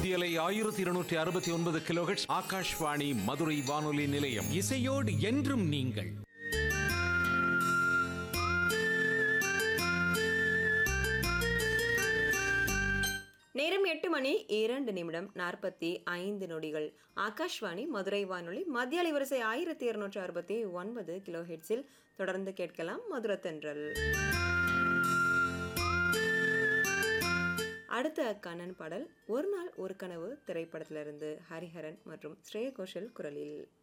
மத்தியலை ஆயிரத்தி இருநூற்றி அறுபத்தி ஒன்பது கிலோஹெட்ஸ் ஆகாஷ்வாணி மதுரை வானொலி நிலையம் இசையோடு என்றும் நீங்கள் நேரம் எட்டு மணி இரண்டு நிமிடம் நாற்பத்தி ஐந்து நொடிகள் ஆகாஷ்வாணி மதுரை வானொலி மத்திய அலைவரிசை ஆயிரத்தி இருநூற்றி அறுபத்தி ஒன்பது கிலோ ஹெட்ஸில் தொடர்ந்து கேட்கலாம் மதுர தென்றல் அடுத்த கண்ணன் பாடல் ஒரு நாள் ஒரு கனவு திரைப்படத்திலிருந்து ஹரிஹரன் மற்றும் ஸ்ரேய கோஷல் குரலில்